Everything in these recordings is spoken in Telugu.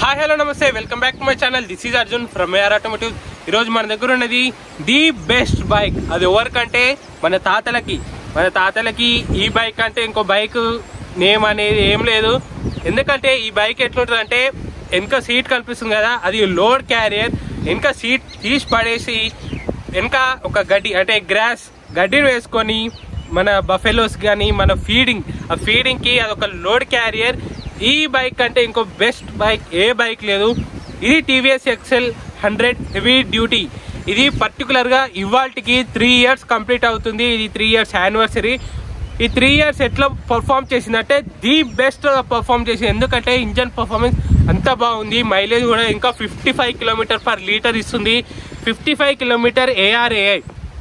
హాయ్ హలో నమస్తే welcome back to my channel this is Arjun from AR automotive ఈరోజు మన దగ్గర ఉన్నది ది బెస్ట్ బైక్ అది ఎవరికంటే మన తాతలకి మన తాతలకి ఈ బైక్ అంటే ఇంకో బైక్ నేమ్ అనేది ఏం లేదు ఎందుకంటే ఈ బైక్ ఎట్లుంటుంది అంటే వెనక సీట్ కల్పిస్తుంది కదా అది లోడ్ క్యారియర్ వెనక సీట్ తీసి పడేసి వెనక ఒక గడ్డి అంటే గ్రాస్ గడ్డిని వేసుకొని మన బఫెలోస్ కానీ మన ఫీడింగ్ ఆ ఫీడింగ్కి అదొక లోడ్ క్యారియర్ ఈ బైక్ అంటే ఇంకో బెస్ట్ బైక్ ఏ బైక్ లేదు ఇది TVS XL hundred heavy duty ఇది పర్టికులర్గా ఇవాళకి త్రీ ఇయర్స్ కంప్లీట్ అవుతుంది ఇది త్రీ ఇయర్స్ యానివర్సరీ ఈ త్రీ ఇయర్స్ ఎట్లా పర్ఫామ్ చేసిందంటే ది బెస్ట్ పర్ఫామ్ చేసింది ఎందుకంటే ఇంజన్ పర్ఫార్మెన్స్ అంత బాగుంది మైలేజ్ కూడా ఇంకా fifty five kilometre per litre ఇస్తుంది fifty five kilometre ARAI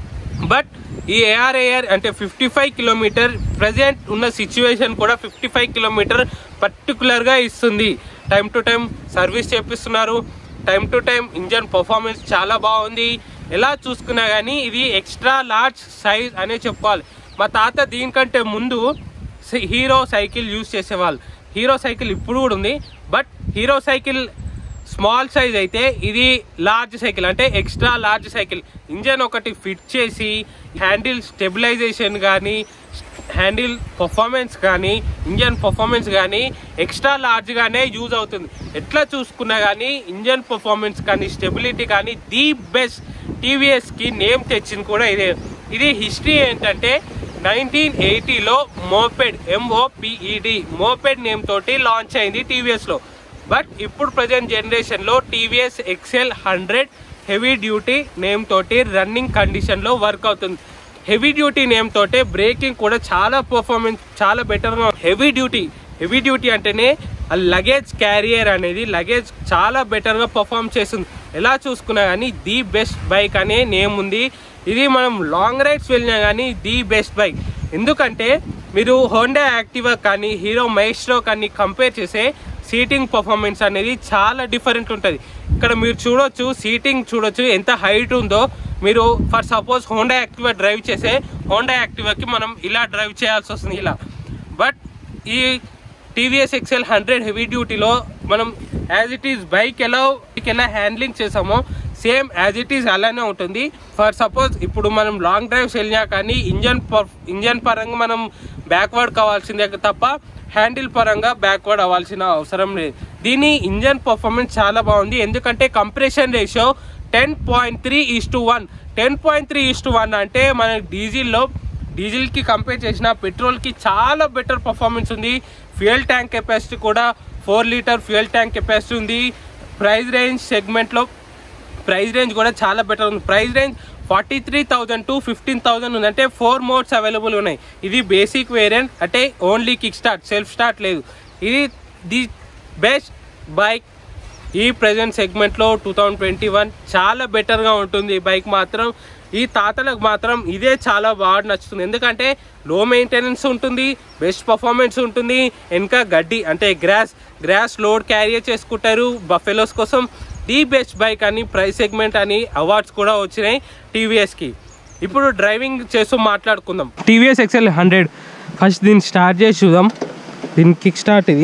but ఈ ఏఆర్ఏఆర్ అంటే ఫిఫ్టీ ఫైవ్ కిలోమీటర్ ప్రజెంట్ ఉన్న సిచ్యువేషన్ కూడా ఫిఫ్టీ ఫైవ్ కిలోమీటర్ పర్టికులర్గా ఇస్తుంది టైం టు టైం సర్వీస్ చేపిస్తున్నారు time to time engine performance చాలా బాగుంది ఎలా చూసుకున్నా కానీ ఇది ఎక్స్ట్రా లార్జ్ సైజ్ అనే చెప్పుకోవాలి మా తాత దీనికంటే ముందు సై- హీరో సైకిల్ యూజ్ చేసేవాళ్ళు హీరో సైకిల్ ఇప్పుడు కూడా ఉంది but Hero cycle small size అయితే ఇది లార్జ్ సైకిల్ అంటే ఎక్స్ట్రా లార్జ్ సైకిల్ ఇంజన్ ఒకటి ఫిట్ చేసి హ్యాండిల్ స్టెబిలైజేషన్ కానీ హ్యాండిల్ పర్ఫార్మెన్స్ కానీ ఇంజన్ పర్ఫార్మెన్స్ కానీ ఎక్స్ట్రా లార్జ్గానే యూజ్ అవుతుంది ఎట్లా చూసుకున్నా కానీ ఇంజన్ పర్ఫార్మెన్స్ కానీ స్టెబిలిటీ కానీ ది బెస్ట్ టీవీఎస్కి నేమ్ తెచ్చింది కూడా ఇదే ఇది హిస్టరీ ఏంటంటే నైన్టీన్ ఎయిటీలో మోపెడ్ ఎంఓపిఈడి మోపెడ్ నేమ్ తోటి లాంచ్ అయింది టీవీఎస్లో బట్ ఇప్పుడు ప్రజెంట్ జనరేషన్లో TVS XL hundred heavy duty name తోటి రన్నింగ్ కండిషన్లో వర్క్ అవుతుంది హెవీ డ్యూటీ నేమ్ తోటే బ్రేకింగ్ కూడా చాలా పర్ఫార్మెన్స్ చాలా బెటర్గా హెవీ డ్యూటీ హెవీ డ్యూటీ అంటేనే ఆ లగేజ్ క్యారియర్ అనేది లగేజ్ చాలా బెటర్గా పర్ఫామ్ చేస్తుంది ఎలా చూసుకున్నా కానీ ది బెస్ట్ బైక్ అనే నేమ్ ఉంది ఇది మనం లాంగ్ రైడ్స్ వెళ్ళినా కానీ ది బెస్ట్ బైక్ ఎందుకంటే మీరు హోండా యాక్టివా కానీ హీరో మైస్ట్రో కానీ కంపేర్ చేసే సీటింగ్ పర్ఫార్మెన్స్ అనేది చాలా డిఫరెంట్ ఉంటుంది ఇక్కడ మీరు చూడొచ్చు సీటింగ్ చూడొచ్చు ఎంత హైట్ ఉందో మీరు for suppose Honda Activa drive చేసే హోండా యాక్టివాకి మనం ఇలా డ్రైవ్ చేయాల్సి వస్తుంది ఇలా బట్ ఈ టీవీఎస్ ఎక్సెల్ హండ్రెడ్ హెవీ డ్యూటీలో మనం యాజ్ ఇట్ ఈస్ బైక్ ఎలా ఎలా హ్యాండ్లింగ్ చేసామో సేమ్ యాజ్ ఇట్ ఈస్ అలానే ఉంటుంది ఫర్ సపోజ్ ఇప్పుడు మనం లాంగ్ డ్రైవ్స్ వెళ్ళినా కానీ ఇంజన్ ఇంజన్ పరంగా మనం బ్యాక్వర్డ్ కావాల్సిందే తప్ప హ్యాండిల్ పరంగా బ్యాక్వర్డ్ అవ్వాల్సిన అవసరం లేదు దీని ఇంజన్ పర్ఫార్మెన్స్ చాలా బాగుంది ఎందుకంటే compression ratio ten point three is to one ten point three is to one అంటే మన డీజిల్లో డీజిల్కి కంపేర్ చేసిన పెట్రోల్కి చాలా బెటర్ పర్ఫార్మెన్స్ ఉంది ఫ్యూయల్ ట్యాంక్ కెపాసిటీ కూడా four litre fuel tank capacity ఉంది ప్రైస్ రేంజ్ సెగ్మెంట్లో ప్రైస్ రేంజ్ కూడా చాలా బెటర్ ఉంది price range forty three thousand to fifteen thousand ఉంది అంటే ఫోర్ మోడ్స్ అవైలబుల్ ఉన్నాయి ఇది బేసిక్ వేరియంట్ అంటే only kick start self start లేదు ఇది ది బెస్ట్ బైక్ ఈ ప్రజెంట్ సెగ్మెంట్లో టూ థౌజండ్ ట్వంటీ వన్ చాలా బెటర్గా ఉంటుంది ఈ బైక్ మాత్రం ఈ తాతలకు మాత్రం ఇదే చాలా బాగా నచ్చుతుంది ఎందుకంటే లో మెయింటెనెన్స్ ఉంటుంది బెస్ట్ పర్ఫార్మెన్స్ ఉంటుంది వెనక గడ్డి అంటే గ్రాస్ గ్రాస్ లోడ్ క్యారియర్ చేసుకుంటారు బఫెలోస్ కోసం ది బెస్ట్ బైక్ అని ప్రైస్ సెగ్మెంట్ అని అవార్డ్స్ కూడా వచ్చినాయి టీవీఎస్కి ఇప్పుడు డ్రైవింగ్ చేస్తూ మాట్లాడుకుందాం టీవీఎస్ ఎక్సెల్ హండ్రెడ్ ఫస్ట్ దీన్ని స్టార్ట్ చేసి చూద్దాం దీని కిక్ స్టార్ట్ ఇది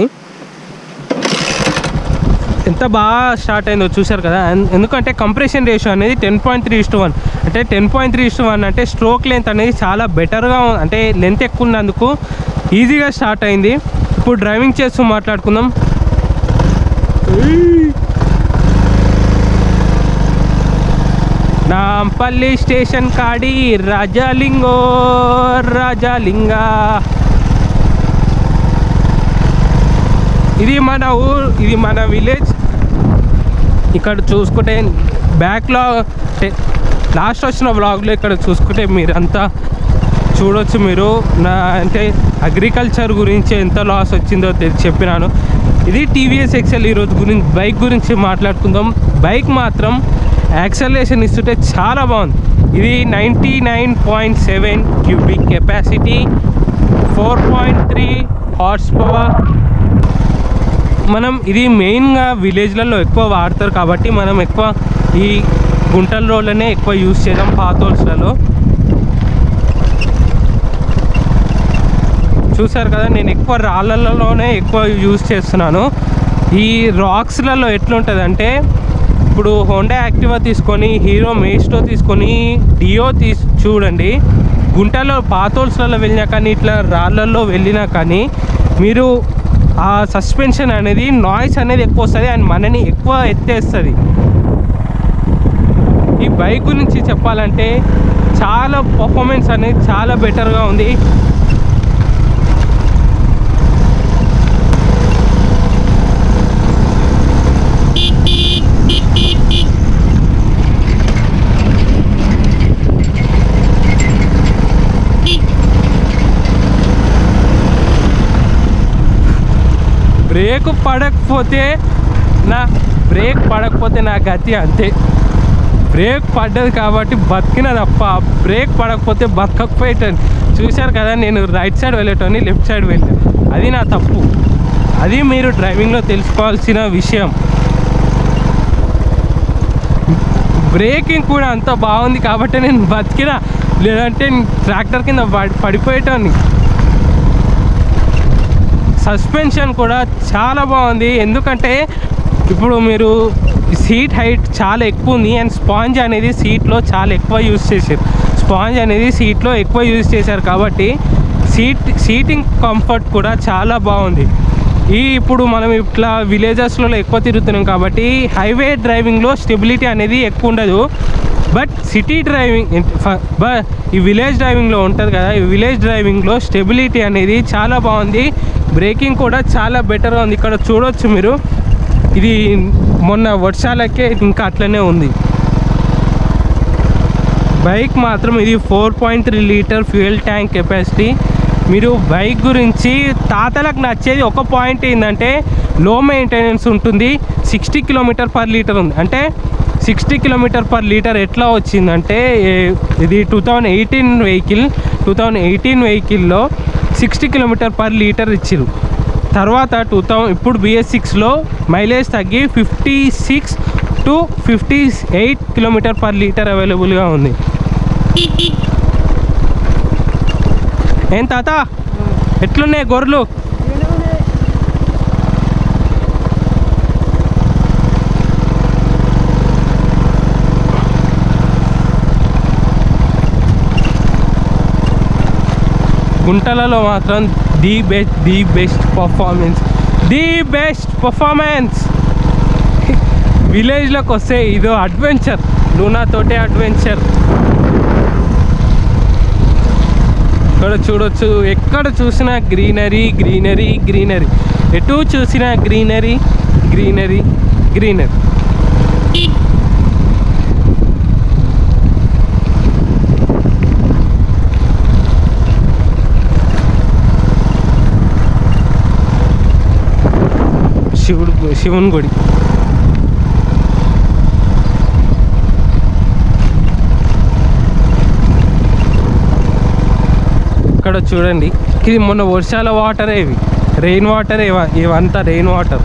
ఎంత బాగా స్టార్ట్ అయిందో చూశారు కదా ఎన్- ఎందుకంటే కంప్రెషన్ రేషియో అనేది ten point three is to one అంటే ten point three is to one అంటే స్ట్రోక్ లెంత్ అనేది చాలా బెటర్గా అంటే లెంత్ ఎక్కువ ఉన్నందుకు ఈజీగా స్టార్ట్ అయింది ఇప్పుడు డ్రైవింగ్ చేస్తూ మాట్లాడుకుందాం నాంపల్లి స్టేషన్ కాడి రాజాలింగో రాజాలింగా ఇది మన ఊరు ఇది మన విలేజ్ ఇక్కడ చూసుకుంటే బ్యాక్లో లాస్ట్ వచ్చిన బ్లాగ్లో ఇక్కడ చూసుకుంటే మీరంతా చూడొచ్చు మీరు నా అంటే అగ్రికల్చర్ గురించి ఎంత లాస్ వచ్చిందో తె- చెప్పినాను ఇది టీవీఎస్ ఎక్సెల్ ఈరోజు గురించి బైక్ గురించి మాట్లాడుకుందాం బైక్ మాత్రం యాక్సలేషన్ ఇస్తుంటే చాలా బాగుంది ఇది ninety nine point seven cubic capacity four point three horse power మనం ఇది మెయిన్గా విలేజ్లలో ఎక్కువ వాడతారు కాబట్టి మనం ఎక్కువ ఈ గుంటల రోడ్లనే ఎక్కువ యూస్ చేద్దాం పాతోల్స్లలో చూసారు కదా నేను ఎక్కువ రాళ్ళలోనే ఎక్కువ యూజ్ చేస్తున్నాను ఈ రాక్స్లలో ఎట్లుంటుంది అంటే ఇప్పుడు హోండా యాక్టివా తీసుకొని హీరో మేస్టో తీసుకొని డియో తీసి చూడండి గుంటలో పాతోల్స్లలో వెళ్ళినా కానీ ఇట్లా రాళ్ళల్లో వెళ్ళినా కానీ మీరు ఆ సస్పెన్షన్ అనేది నాయిస్ అనేది ఎక్కువ వస్తుంది అండ్ మనని ఎక్కువ ఎత్తేస్తుంది ఈ బైక్ గురించి చెప్పాలంటే చాలా పర్ఫార్మెన్స్ అనేది చాలా బెటర్గా ఉంది బ్రేక్ పడకపోతే నా బ్రేక్ పడకపోతే నా గతి అంతే బ్రేక్ పడ్డది కాబట్టి బతికిన తప్ప బ్రేక్ పడకపోతే బతకకపోయేటాను చూశారు కదా నేను రైట్ సైడ్ వెళ్ళేటోని లెఫ్ట్ సైడ్ వెళ్ళాను అది నా తప్పు అది మీరు డ్రైవింగ్లో తెలుసుకోవాల్సిన విషయం బ్రేకింగ్ కూడా అంత బాగుంది కాబట్టి నేను బతికిన లేదంటే ట్రాక్టర్ కింద పడి- పడిపోయేటోని సస్పెన్షన్ కూడా చాలా బాగుంది ఎందుకంటే ఇప్పుడు మీరు సీట్ హైట్ చాలా ఎక్కువ ఉంది అండ్ స్పాంజ్ అనేది సీట్లో చాలా ఎక్కువ యూజ్ చేశారు స్పాంజ్ అనేది సీట్లో ఎక్కువ యూజ్ చేశారు కాబట్టి సీట్ సీటింగ్ కంఫర్ట్ కూడా చాలా బాగుంది ఈ ఇప్పుడు మనం ఇట్లా విలేజెస్లో ఎక్కువ తిరుగుతున్నాం కాబట్టి హైవే డ్రైవింగ్లో స్టెబిలిటీ అనేది ఎక్కువ ఉండదు బట్ సిటీ డ్రైవింగ్ బట్ ఈ విలేజ్ డ్రైవింగ్లో ఉంటుంది కదా ఈ విలేజ్ డ్రైవింగ్లో స్టెబిలిటీ అనేది చాలా బాగుంది బ్రేకింగ్ కూడా చాలా బెటర్గా ఉంది ఇక్కడ చూడొచ్చు మీరు ఇది మొన్న వర్షాలకే ఇంకా అట్లనే ఉంది బైక్ మాత్రం ఇది four point three litre fuel tank capacity మీరు బైక్ గురించి తాతలకు నచ్చేది ఒక పాయింట్ ఏంటంటే లో మెయింటెనెన్స్ ఉంటుంది సిక్స్టీ కిలోమీటర్ పర్ లీటర్ ఉంది అంటే సిక్స్టీ కిలోమీటర్ పర్ లీటర్ ఎట్లా వచ్చిందంటే ఏ- ఇది two thousand eighteen vehicle two thousand eighteen వెహికల్లో సిక్స్టీ కిలోమీటర్ పర్ లీటర్ ఇచ్చిరు తర్వాత టూ థౌజండ్ ఇప్పుడు బిఎస్ సిక్స్లో మైలేజ్ తగ్గి fifty six to fifty eight kilometre per litre అవైలబుల్గా ఉంది ఏం తాత ఎట్లున్నాయి గొర్రెలు గుంటలలో మాత్రం the best the best performance the best performance విలేజ్లోకి వస్తే ఇదో అడ్వెంచర్ లూనాతోటే అడ్వెంచర్ ఇక్కడ చూడొచ్చు ఎక్కడ చూసినా గ్రీనరీ గ్రీనరీ గ్రీనరీ ఎటు చూసినా గ్రీనరీ గ్రీనరీ గ్రీనరీ శివుడు శివుని గుడి ఇక్కడ చూడండి ఇది మొన్న వర్షాల వాటరే ఇవి రెయిన్ వాటర్ ఇవంతా రెయిన్ వాటర్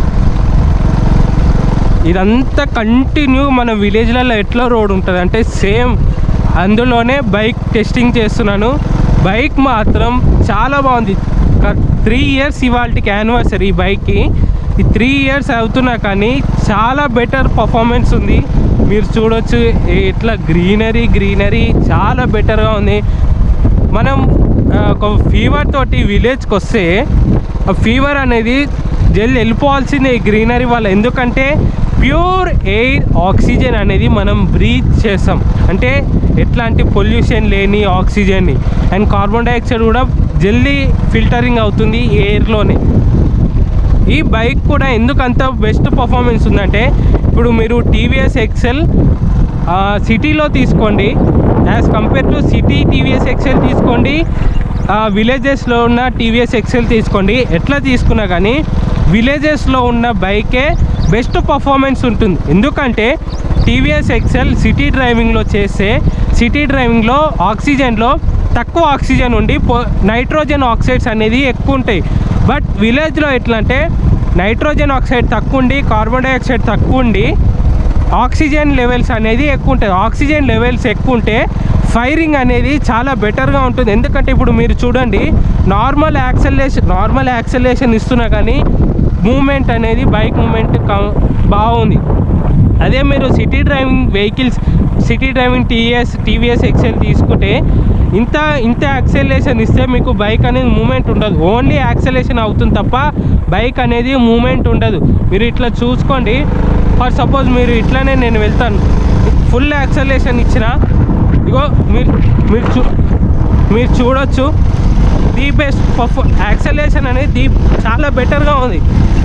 ఇదంతా కంటిన్యూ మన విలేజ్లలో ఎట్లా రోడ్ ఉంటుంది అంటే సేమ్ అందులోనే బైక్ టెస్టింగ్ చేస్తున్నాను బైక్ మాత్రం చాలా బాగుంది త్రీ ఇయర్స్ ఇవాళకి యానివర్సరీ ఈ బైక్కి ఈ త్రీ ఇయర్స్ అవుతున్నా కానీ చాలా బెటర్ పర్ఫార్మెన్స్ ఉంది మీరు చూడొచ్చు ఇట్లా గ్రీనరీ గ్రీనరీ చాలా బెటర్గా ఉంది మనం ఆ, ఒక ఫీవర్ తోటి విలేజ్కి వస్తే ఆ ఫీవర్ అనేది జల్ది వెళ్ళిపోవాల్సిందే ఈ గ్రీనరీ వల్ల ఎందుకంటే ప్యూర్ ఎయిర్ ఆక్సిజన్ అనేది మనం బ్రీత్ చేస్తాం అంటే ఎట్లాంటి పొల్యూషన్ లేని ఆక్సిజన్ని అండ్ కార్బన్ డైఆక్సైడ్ కూడా జల్దీ ఫిల్టరింగ్ అవుతుంది ఎయిర్లోనే ఈ బైక్ కూడా ఎందుకు అంత బెస్ట్ పర్ఫార్మెన్స్ ఉందంటే ఇప్పుడు మీరు టీవీఎస్ ఎక్సెల్ సిటీలో తీసుకోండి as compare to city TVS XL తీసుకోండి విలేజెస్లో ఉన్న టీవీఎస్ ఎక్సెల్ తీసుకోండి ఎట్లా తీసుకున్నా కానీ విలేజెస్లో ఉన్న బైకే బెస్ట్ పర్ఫార్మెన్స్ ఉంటుంది ఎందుకంటే టీవీఎస్ ఎక్సెల్ సిటీ డ్రైవింగ్లో చేస్తే సిటీ డ్రైవింగ్లో ఆక్సిజన్లో తక్కువ ఆక్సిజన్ ఉండి పో- నైట్రోజన్ ఆక్సైడ్స్ అనేది ఎక్కువ ఉంటాయి బట్ విలేజ్లో ఎట్లా అంటే నైట్రోజన్ ఆక్సైడ్ తక్కువ ఉండి కార్బన్ డైఆక్సైడ్ తక్కువ ఉండి ఆక్సిజన్ లెవెల్స్ అనేది ఎక్కువ ఉంటుంది ఆక్సిజన్ లెవెల్స్ ఎక్కువ ఉంటే ఫైరింగ్ అనేది చాలా బెటర్గా ఉంటుంది ఎందుకంటే ఇప్పుడు మీరు చూడండి నార్మల్ యాక్సలేషన్ నార్మల్ యాక్సలేషన్ ఇస్తున్నా కానీ మూమెంట్ అనేది బైక్ మూమెంట్ బాగుంది అదే మీరు city driving vehicles city driving TS TVS XL తీసుకుంటే ఇంత ఇంత యాక్సెలేషన్ ఇస్తే మీకు బైక్ అనేది మూమెంట్ ఉండదు ఓన్లీ యాక్సెలేషన్ అవుతుంది తప్ప బైక్ అనేది మూమెంట్ ఉండదు మీరు ఇట్లా చూసుకోండి ఫర్ సపోజ్ మీరు ఇట్లానే నేను వెళ్తాను ఫుల్ యాక్సెలేషన్ ఇచ్చిన ఇగో మీరు మీరు చూ మీరు చూడొచ్చు ది బెస్ట్ పర్ఫ యాక్సెలేషన్ అనేది ది చాలా బెటర్గా ఉంది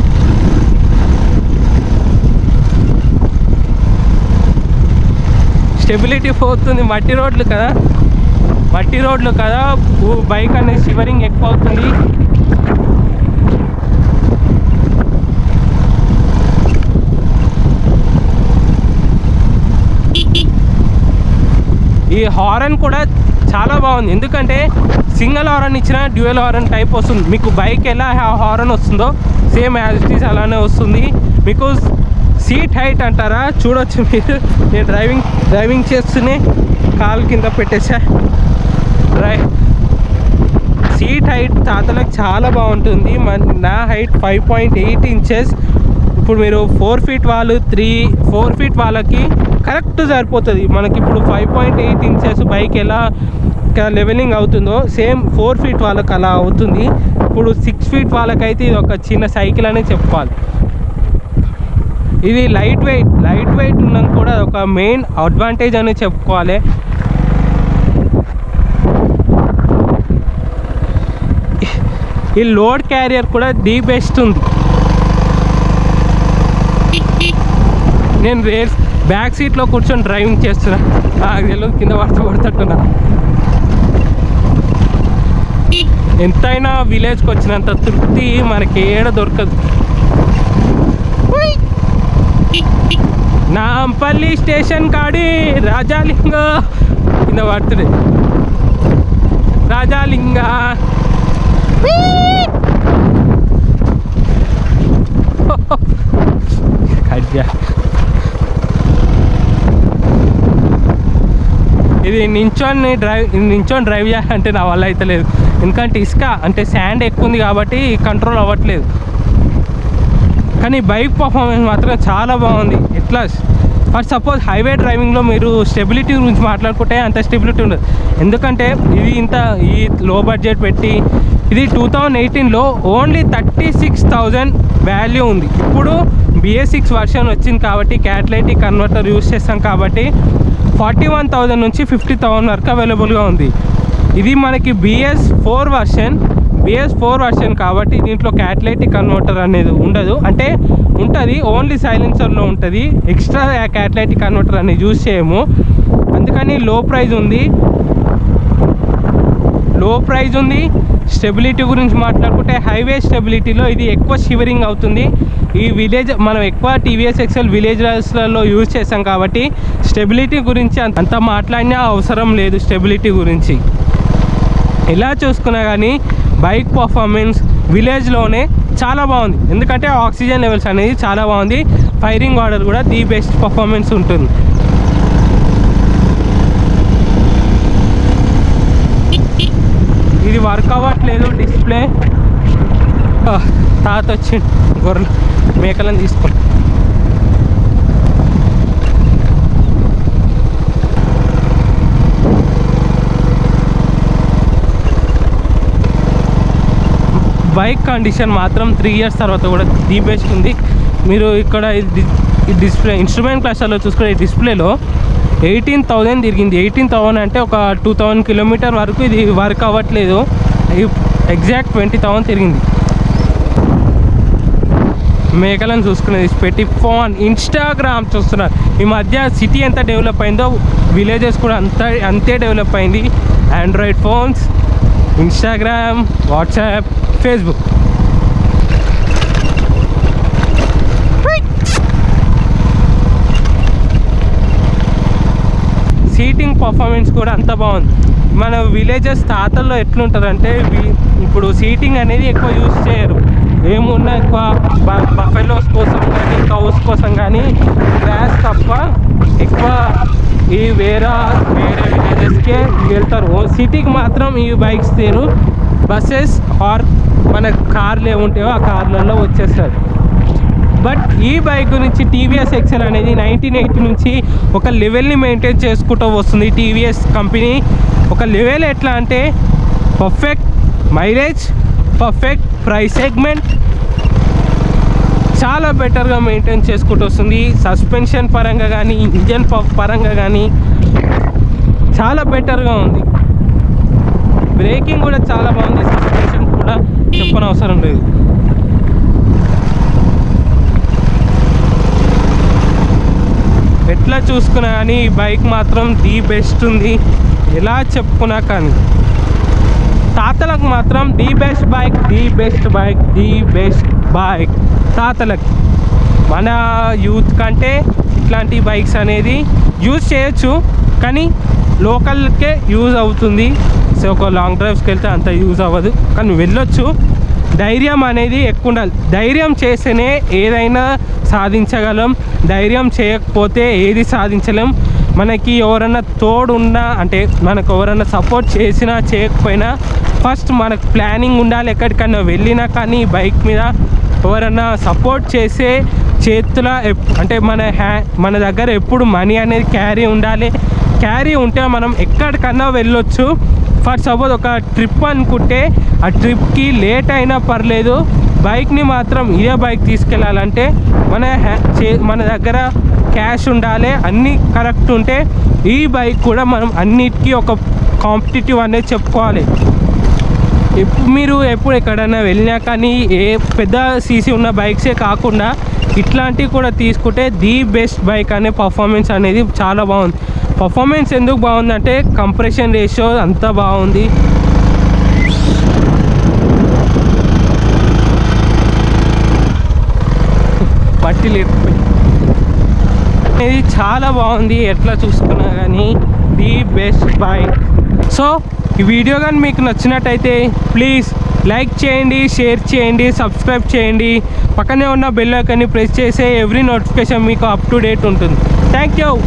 స్టెబిలిటీ పోతుంది మట్టి రోడ్లు కదా మట్టి రోడ్లు కదా ఊ- బైక్ అనేది షివరింగ్ ఎక్కువ అవుతుంది ఈ హారన్ కూడా చాలా బాగుంది ఎందుకంటే సింగిల్ హారన్ ఇచ్చిన డ్యూయల్ హారన్ టైప్ వస్తుంది మీకు బైక్ ఎలా హారన్ వస్తుందో సేమ్ యాజ్ ఇట్ ఈస్ అలానే వస్తుంది మీకు సీట్ హైట్ అంటారా చూడొచ్చు మీరు నేను డ్రైవింగ్ డ్రైవింగ్ చేస్తూనే కాలు కింద పెట్టేసా డ్రై సీట్ హైట్ తాతలకు చాలా బాగుంటుంది మన నా height five point eight inches ఇప్పుడు మీరు ఫోర్ ఫీట్ వాళ్ళు త్రీ ఫోర్ ఫీట్ వాళ్ళకి కరెక్ట్ సరిపోతుంది మనకి ఇప్పుడు five point eight inches bike ఎలా లెవెలింగ్ అవుతుందో సేమ్ ఫోర్ ఫీట్ వాళ్ళకి అలా అవుతుంది ఇప్పుడు సిక్స్ ఫీట్ వాళ్ళకైతే ఇది ఒక చిన్న సైకిల్ అనే చెప్పుకోవాలి ఇది లైట్ వెయిట్ లైట్ వెయిట్ ఉన్నది కూడా ఒక మెయిన్ అడ్వాంటేజ్ అని చెప్పుకోవాలి ఈ లోడ్ క్యారియర్ కూడా ది బెస్ట్ ఉంది నేను రేస్ బ్యాక్ సీట్లో కూర్చొని డ్రైవింగ్ చేస్తున్నా నాకు తెలియదు కింద పడితే పడుతుంటున్నా ఎంతైనా విలేజ్కి వచ్చినంత తృప్తి మనకి ఏడ దొరకదు నాంపల్లి స్టేషన్ కాడి రాజాలింగ కింద పడుతుంది రాజాలింగ కజ్జా ఇది నించొని డ్రైవ్ నించొని డ్రైవ్ చేయాలంటే నా వల్ల అయితే లేదు ఎందుకంటే ఇసుక అంటే శాండ్ ఎక్కువ ఉంది కాబట్టి కంట్రోల్ అవ్వట్లేదు కానీ బైక్ పర్ఫార్మెన్స్ మాత్రం చాలా బాగుంది ఎట్లా ఫర్ సపోజ్ హైవే డ్రైవింగ్లో మీరు స్టెబిలిటీ గురించి మాట్లాడుకుంటే అంత స్టెబిలిటీ ఉండదు ఎందుకంటే ఇది ఇంత ఈ లో బడ్జెట్ పెట్టి ఇది టూ థౌజండ్ ఎయిటీన్లో only thirty six thousand value ఉంది ఇప్పుడు బిఎస్ సిక్స్ వర్షన్ వచ్చింది కాబట్టి క్యాటలైటిక్ కన్వర్టర్ యూస్ చేస్తాం కాబట్టి ఫార్టీ వన్ థౌజండ్ నుంచి ఫిఫ్టీ థౌజండ్ వరకు అవైలబుల్గా ఉంది ఇది మనకి BS four version BS four version కాబట్టి దీంట్లో క్యాటలైటిక్ కన్వర్టర్ అనేది ఉండదు అంటే ఉంటుంది ఓన్లీ సైలెన్సర్లో ఉంటుంది ఎక్స్ట్రా క్యాటలైటిక్ కన్వర్టర్ అనేది యూజ్ చేయము అందుకని లో ప్రైజ్ ఉంది లో ప్రైజ్ ఉంది స్టెబిలిటీ గురించి మాట్లాడుకుంటే హైవే స్టెబిలిటీలో ఇది ఎక్కువ షివరింగ్ అవుతుంది ఈ విలేజ్ మనం ఎక్కువ టీవీఎస్ ఎక్సెల్ విలేజ్లలో యూజ్ చేస్తాం కాబట్టి స్టెబిలిటీ గురించి అంత అంత మాట్లాడినా అవసరం లేదు స్టెబిలిటీ గురించి ఎలా చూసుకున్నా కానీ బైక్ పర్ఫార్మెన్స్ విలేజ్లోనే చాలా బాగుంది ఎందుకంటే ఆక్సిజన్ లెవెల్స్ అనేది చాలా బాగుంది ఫైరింగ్ ఆర్డర్ కూడా ది బెస్ట్ పర్ఫార్మెన్స్ ఉంటుంది ఇది వర్క్ అవ్వట్లేదు డిస్ప్లే ఆ, తాత వచ్చి గొర్రెలు మేకలను తీసుకో బైక్ కండిషన్ మాత్రం త్రీ ఇయర్స్ తర్వాత కూడా ది బెస్ట్ ఉంది మీరు ఇక్కడ ఇది ఈ డిస్ప్లే ఇన్స్ట్రుమెంట్ క్లాస్లో చూసుకునే ఈ డిస్ప్లేలో ఎయిటీన్ థౌజండ్ తిరిగింది ఎయిటీన్ థౌజండ్ అంటే ఒక టూ థౌజండ్ కిలోమీటర్ వరకు ఇది వర్క్ అవ్వట్లేదు ఎగ్జాక్ట్ ట్వంటీ థౌజండ్ తిరిగింది మేకలను చూసుకునేది పెట్టి ఫోన్ ఇన్స్టాగ్రామ్ చూస్తున్నారు ఈ మధ్య సిటీ ఎంత డెవలప్ అయిందో విలేజెస్ కూడా అంత అంతే డెవలప్ అయింది Android phones Instagram WhatsApp Facebook seating performance కూడా అంత బాగుంది మన విలేజెస్ తాతల్లో ఎట్లుంటుందంటే వి- ఇప్పుడు సీటింగ్ అనేది ఎక్కువ యూజ్ చేయరు ఏమున్నా ఎక్కువ బఫెలోస్ కోసం కానీ కౌస్ కోసం కానీ గ్రాస్ తప్ప ఎక్కువ ఈ వేరే వేరే విలేజెస్కే వెళ్తారు ఓ సిటీకి మాత్రం ఈ బైక్స్ తీరు బస్సెస్ ఆర్ మన కార్లు ఏముంటాయో ఆ కార్లలో వచ్చేస్తారు బట్ ఈ బైక్ గురించి టీవీఎస్ ఎక్సెల్ అనేది నైన్టీన్ ఎయిటీ నుంచి ఒక లెవెల్ని మెయింటైన్ చేసుకుంటూ వస్తుంది టీవీఎస్ కంపెనీ ఒక లెవెల్ ఎట్లా అంటే perfect mileage perfect price segment చాలా బెటర్గా మెయింటైన్ చేసుకుంటూ వస్తుంది సస్పెన్షన్ పరంగా కానీ ఇంజన్ పరంగా కానీ చాలా బెటర్గా ఉంది బ్రేకింగ్ కూడా చాలా బాగుంది సస్పెన్షన్ కూడా చెప్పనవసరం లేదు ఎట్లా చూసుకున్నా కానీ ఈ బైక్ మాత్రం ది బెస్ట్ ఉంది ఎలా చెప్పుకున్నా కానీ తాతలకు మాత్రం the best bike the best bike the best bike తాతలకి మన యూత్ కంటే ఇట్లాంటి బైక్స్ అనేది యూజ్ చేయొచ్చు కానీ లోకల్కే యూజ్ అవుతుంది సో ఒక లాంగ్ డ్రైవ్స్కి వెళ్తే అంత యూజ్ అవ్వదు కానీ వెళ్ళొచ్చు ధైర్యం అనేది ఎక్కువ ఉండాలి ధైర్యం చేస్తేనే ఏదైనా సాధించగలం ధైర్యం చేయకపోతే ఏది సాధించలేం మనకి ఎవరన్నా తోడున్నా అంటే మనకు ఎవరన్నా సపోర్ట్ చేసినా చేయకపోయినా ఫస్ట్ మనకు ప్లానింగ్ ఉండాలి ఎక్కడికన్నా వెళ్ళినా కానీ బైక్ మీద ఎవరన్నా సపోర్ట్ చేసే చేతుల ఎప్- అంటే మన హ్యా మన దగ్గర ఎప్పుడు మనీ అనేది క్యారీ ఉండాలి క్యారీ ఉంటే మనం ఎక్కడికన్నా వెళ్ళొచ్చు ఫర్ సపోజ్ ఒక ట్రిప్ అనుకుంటే ఆ ట్రిప్కి లేట్ అయినా పర్లేదు బైక్ని మాత్రం ఇదే బైక్ తీసుకెళ్ళాలంటే మన హ్యా- చే- మన దగ్గర క్యాష్ ఉండాలి అన్నీ కరెక్ట్ ఉంటే ఈ బైక్ కూడా మనం అన్నిటికీ ఒక కాంపిటేటివ్ అనేది చెప్పుకోవాలి ఎప్పుడు మీరు ఎప్పుడు ఎక్కడైనా వెళ్ళినా కానీ ఏ పెద్ద సీసీ ఉన్న బైక్సే కాకుండా ఇట్లాంటివి కూడా తీసుకుంటే ది బెస్ట్ బైక్ అనే పర్ఫార్మెన్స్ అనేది చాలా బాగుంది పర్ఫార్మెన్స్ ఎందుకు బాగుందంటే కంప్రెషన్ రేషియో అంతా బాగుంది పట్టి లేకపోయి ఇది చాలా బాగుంది ఎట్లా చూసుకున్నా కానీ ది బెస్ట్ బైక్ సో ఈ వీడియో కానీ మీకు నచ్చినట్టయితే ప్లీజ్ లైక్ చేయండి షేర్ చేయండి సబ్స్క్రైబ్ చేయండి పక్కనే ఉన్న బెల్ ఐకాన్ని ప్రెస్ చేసే ఎవ్రీ నోటిఫికేషన్ మీకు అప్ టు డేట్ ఉంటుంది థ్యాంక్ యూ